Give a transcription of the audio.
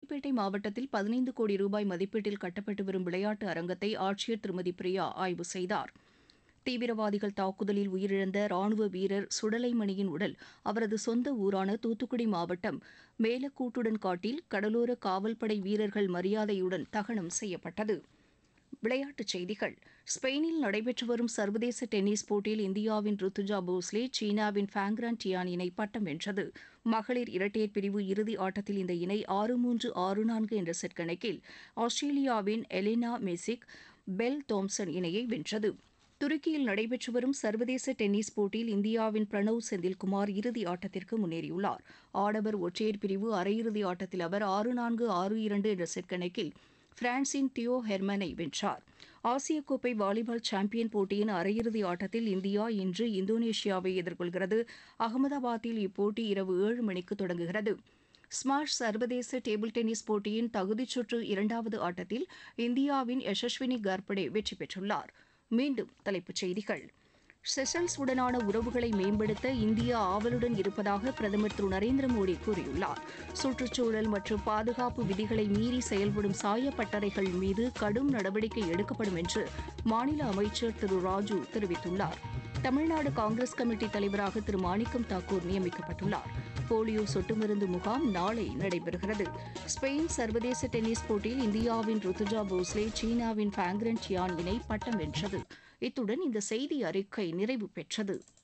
ராணிப்பேட்டை மாவட்டத்தில் பதினைந்து கோடி ரூபாய் மதிப்பீட்டில் கட்டப்பட்டு வரும் விளையாட்டு அரங்கத்தை ஆட்சியர் திருமதி பிரியா ஆய்வு செய்தார் தீவிரவாதிகள் தாக்குதலில் உயிரிழந்த ராணுவ வீரர் சுடலைமணியின் உடல் அவரது சொந்த ஊரான தூத்துக்குடி மாவட்டம் மேலக்கூட்டுடன் காட்டில் கடலோர காவல்படை வீரர்கள் மரியாதையுடன் தகனம் செய்யப்பட்டது விளையாட்டுச் செய்திகள் ஸ்பெயினில் நடைபெற்று வரும் சர்வதேச டென்னிஸ் போட்டியில் இந்தியாவின் ருத்துஜா போஸ்லே சீனாவின் ஃபேங்ரான் டியான் இணை பட்டம் வென்றது மகளிர் இரட்டையர் பிரிவு இறுதி ஆட்டத்தில் இந்த இணை ஆறு மூன்று ஆறு நான்கு என்ற செட் கணக்கில் ஆஸ்திரேலியாவின் எலினா மெசிக் பெல் தோம்சன் இணையை வென்றது துருக்கியில் நடைபெற்று வரும் சர்வதேச டென்னிஸ் போட்டியில் இந்தியாவின் பிரணவ் செந்தில்குமார் இறுதி ஆட்டத்திற்கு முன்னேறியுள்ளார் ஆடவர் ஒற்றையர் பிரிவு அரையிறுதி ஆட்டத்தில் அவர் ஆறு நான்கு ஆறு இரண்டு என்ற செட் கணக்கில் பிரான்சின் தியோ ஹெர்மனை வென்றார் ஆசிய கோப்பை வாலிபால் சாம்பியன் போட்டியின் அரையிறுதி ஆட்டத்தில் இந்தியா இன்று இந்தோனேஷியாவை எதிர்கொள்கிறது அகமதாபாத்தில் இப்போட்டி இரவு ஏழு மணிக்கு தொடங்குகிறது ஸ்மாஷ் சர்வதேச டேபிள் டென்னிஸ் போட்டியின் தகுதிச் சுற்று இரண்டாவது ஆட்டத்தில் இந்தியாவின் யசஸ்வினி கார்படே வெற்றி பெற்றுள்ளார் மீண்டும் தலைப்புச் செய்திகள் செஷல்ஸ் உடனான உறவுகளை மேம்படுத்த இந்தியா ஆவலுடன் இருப்பதாக பிரதமர் திரு நரேந்திர மோடி கூறியுள்ளார் சுற்றுச்சூழல் மற்றும் பாதுகாப்பு விதிகளை மீறி செயல்படும் சாயப்பட்டறைகள் மீது கடும் நடவடிக்கை எடுக்கப்படும் என்று மாநில அமைச்சர் திரு ராஜு தெரிவித்துள்ளார் தமிழ்நாடு காங்கிரஸ் கமிட்டி தலைவராக திரு மாணிக்கம் தாக்கூர் நியமிக்கப்பட்டுள்ளார் போலியோ சொட்டு மருந்து முகாம் நாளை நடைபெறுகிறது ஸ்பெயின் சர்வதேச டென்னிஸ் போட்டியில் இந்தியாவின் ருத்துஜா போஸ்லே சீனாவின் ஃபேங்ரன் சியான் இணை பட்டம் வென்றது இத்துடன் இந்த செய்தி அறிக்கை நிறைவு பெற்றது